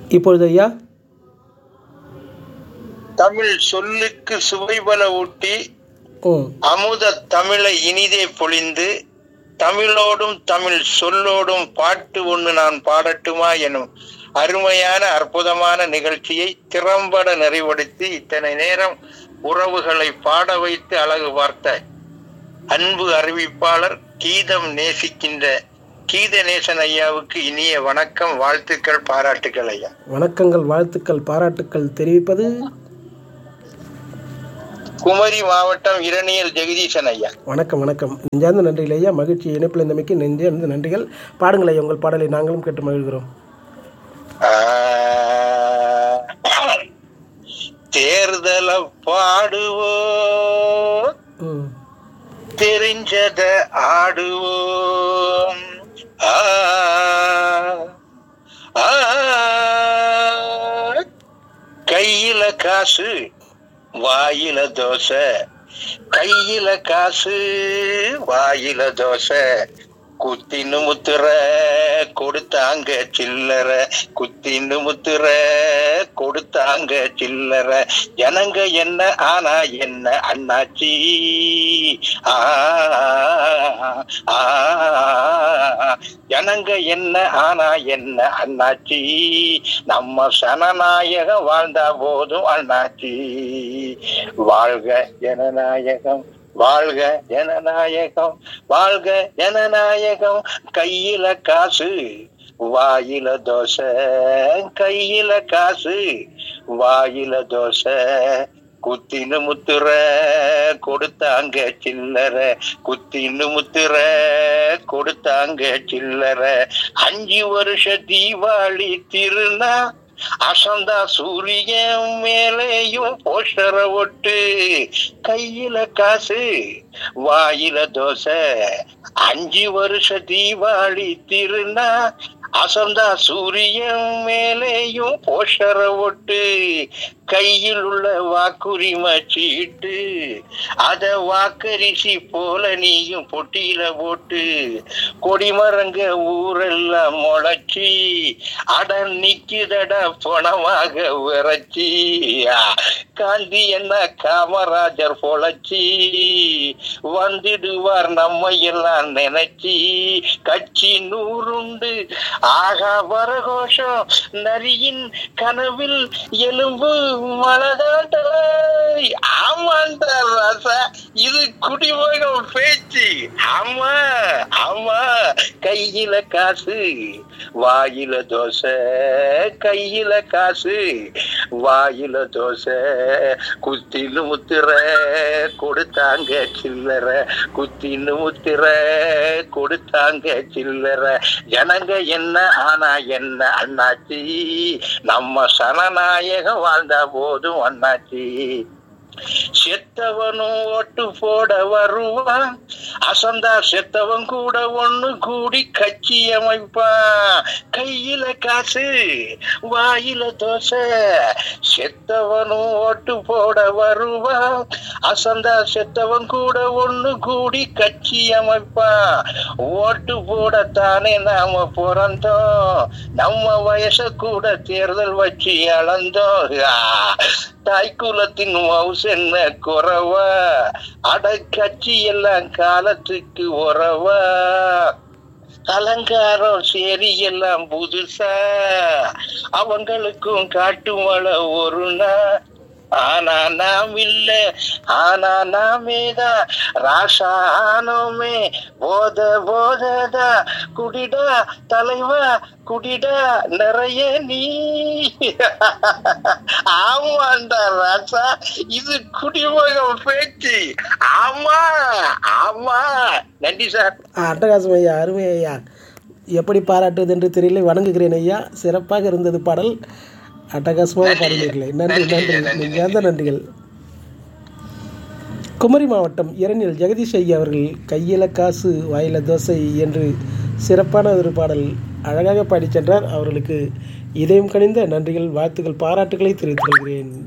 இப்பொழுது ஐயா தமிழ் சொல்லுக்கு சுவைபல ஊட்டி ம் அமுத தமிழை இனிதே பொழிந்து தமிழோடும் தமிழ் சொல்லோடும் பாட்டு ஒன்று நான் பாடட்டுமா எனும் அருமையான அற்புதமான நிகழ்ச்சியை திறம்பட நிறைவடுத்தி இத்தனை நேரம் உறவுகளை பாட வைத்து அழகு பார்த்த அன்பு அறிவிப்பாளர் கீதம் நேசிக்கின்ற கீதநேசன் ஐயாவுக்கு இனிய வணக்கம் வாழ்த்துக்கள் பாராட்டுக்கள் ஐயா வணக்கங்கள் வாழ்த்துக்கள் பாராட்டுக்கள் தெரிவிப்பது குமரி மாவட்டம் இரணியல் ஜெகதீசன் ஐயா வணக்கம் வணக்கம் நெஞ்சார்ந்த நன்றிகள் ஐயா மகிழ்ச்சி இணைப்பில் இருந்தமைக்கு நெஞ்சார்ந்த நன்றிகள் பாடுங்கள் ஐயா உங்கள் பாடலை நாங்களும் கேட்டு மகிழ்கிறோம் தேர்தல பாடுவோம் ம் தெரிஞ்சத ஆடுவோம் ஆ, ஆ, கையில காசு வாயில தோசை கையில காசு வாயில தோசை குத்தின்னு முத்துற கொடுத்தாங்க சில்லற குத்தின்னு முத்துற கொடுத்தாங்க சில்லற ஜனங்க என்ன ஆனா என்ன அண்ணாச்சி ஆ ஆ, ஜனங்க என்ன ஆனா என்ன அண்ணாச்சி நம்ம சனநாயகம் வாழ்ந்தா போதும் அண்ணாச்சி வாழ்க ஜனநாயகம் வாழ்க ஜனநாயகம் வாழ்க ஜனநாயகம் கையில காசு வாயில தோசை கையில காசு வாயில தோசை குத்தின்னு முத்துற கொடுத்தாங்க சில்லற குத்தின்னு முத்துற கொடுத்தாங்க சில்லற அஞ்சு வருஷ தீபாவளி திருநா அசந்தா சூரியன் மேலேயும் போஷர ஒட்டு கையில காசு வாயில தோசை அஞ்சு வருஷ தீபாவளி திருநா அசந்தா சூரியன் மேலேயும் போஷர ஒட்டு கையில் உள்ள வாக்குரிமை சீட்டு அத வாக்கரிசி போல நீயும் பொட்டியில போட்டு கொடிமரங்க ஊரெல்லாம் முளைச்சி அட நிக்குதட பணமாக விரைச்சி காந்தி என்ன காமராஜர் பொழைச்சி வந்துடுவார் நம்ம எல்லாம் நினைச்சி கட்சி நூறுண்டு ஆகா வரகோஷம் நரியின் கனவில் எலும்பு மலதாண்ட ஆமாண்ட ராசா இது குடிமகன் பேச்சு ஆமா ஆமா கையில காசு வாயில தோசை கையில காசு வாயில தோசை குத்தின்னு முத்துற கொடுத்தாங்க சில்லற குத்தின்னு முத்துற கொடுத்தாங்க சில்லற ஜனங்க என்ன ஆனா என்ன அண்ணாச்சி நம்ம சனநாயகம் வாழ்ந்தா போதும் அண்ணாச்சி செத்தவனும் ஓட்டு போட வருவான் அசந்தா செத்தவன் கூட ஒண்ணு கூடி கட்சி அமைப்பான் கையில காசு வாயில தோசை செத்தவனும் ஓட்டு போட வருவான் அசந்தா செத்தவன் கூட ஒண்ணு கூடி கட்சி அமைப்பான் ஓட்டு போடத்தானே நாம பிறந்தோம் நம்ம வயச கூட தேர்தல் வச்சு அளந்தோம் ஆ, தாய்க்குலத்தின் மவுஸ் என்ன குறவா அட கட்சி எல்லாம் காலத்துக்கு உறவா அலங்காரம் சரி எல்லாம் புதுசா அவங்களுக்கும் காட்டுமலை ஒரு நாள் ஆனா நாம் இல்ல ஆனா நாமேதான் ராசா ஆனோமே போத போததா குடிடா தலைவா குடிடா நிறைய நீ ஆமாண்டா ராசா இது குடிமகன் பேச்சு ஆமா ஆமா நன்றி சார் ஆ, அட்டகாசம் ஐயா அருமை ஐயா எப்படி பாராட்டுவது என்று தெரியல வணங்குகிறேன் ஐயா சிறப்பாக இருந்தது பாடல் அட்டகாசமாக பாடினீர்களே நன்றி நன்றி நெஞ்சார்ந்த நன்றிகள் குமரி மாவட்டம் இரணியல் ஜெகதீஷ் ஐயா அவர்கள் கையில காசு வாயில தோசை என்று சிறப்பான ஒரு பாடல் அழகாக பாடிச் சென்றார் அவர்களுக்கு இதயம் கனிந்த நன்றிகள் வாழ்த்துக்கள் பாராட்டுகளை தெரிவித்துக் கொள்கிறேன்